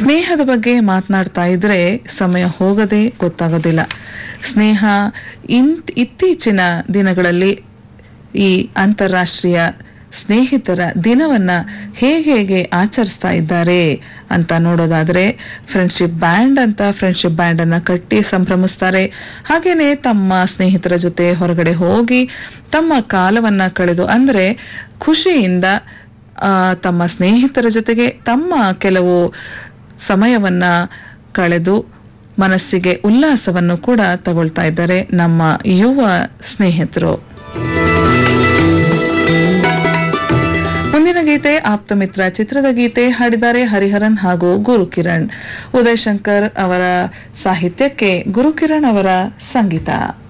ಸ್ನೇಹದ ಬಗ್ಗೆ ಮಾತನಾಡ್ತಾ ಇದ್ರೆ ಸಮಯ ಹೋಗದೆ ಗೊತ್ತಾಗೋದಿಲ್ಲ ಸ್ನೇಹ ಇಂತ್ ಇತ್ತೀಚಿನ ದಿನಗಳಲ್ಲಿ ಈ ಅಂತಾರಾಷ್ಟ್ರೀಯ ಸ್ನೇಹಿತರ ದಿನವನ್ನ ಹೇಗೆ ಹೇಗೆ ಆಚರಿಸ್ತಾ ಇದ್ದಾರೆ ಅಂತ ನೋಡೋದಾದ್ರೆ ಫ್ರೆಂಡ್ಶಿಪ್ ಬ್ಯಾಂಡ್ ಅಂತ ಫ್ರೆಂಡ್ಶಿಪ್ ಬ್ಯಾಂಡ್ ಅನ್ನ ಕಟ್ಟಿ ಸಂಭ್ರಮಿಸ್ತಾರೆ ಹಾಗೇನೆ ತಮ್ಮ ಸ್ನೇಹಿತರ ಜೊತೆ ಹೊರಗಡೆ ಹೋಗಿ ತಮ್ಮ ಕಾಲವನ್ನ ಕಳೆದು ಅಂದ್ರೆ ಖುಷಿಯಿಂದ ಆ, ತಮ್ಮ ಸ್ನೇಹಿತರ ಜೊತೆಗೆ ತಮ್ಮ ಕೆಲವು ಸಮಯವನ್ನ ಕಳೆದು ಮನಸ್ಸಿಗೆ ಉಲ್ಲಾಸವನ್ನು ಕೂಡ ತಗೊಳ್ತಾ ಇದ್ದಾರೆ ನಮ್ಮ ಯುವ ಸ್ನೇಹಿತರು ಮುಂದಿನ ಗೀತೆ ಆಪ್ತ ಮಿತ್ರ ಚಿತ್ರದ ಗೀತೆ ಹಾಡಿದ್ದಾರೆ ಹರಿಹರನ್ ಹಾಗೂ ಗುರುಕಿರಣ್ ಉದಯ್ ಶಂಕರ್ ಅವರ ಸಾಹಿತ್ಯಕ್ಕೆ ಗುರುಕಿರಣ್ ಅವರ ಸಂಗೀತ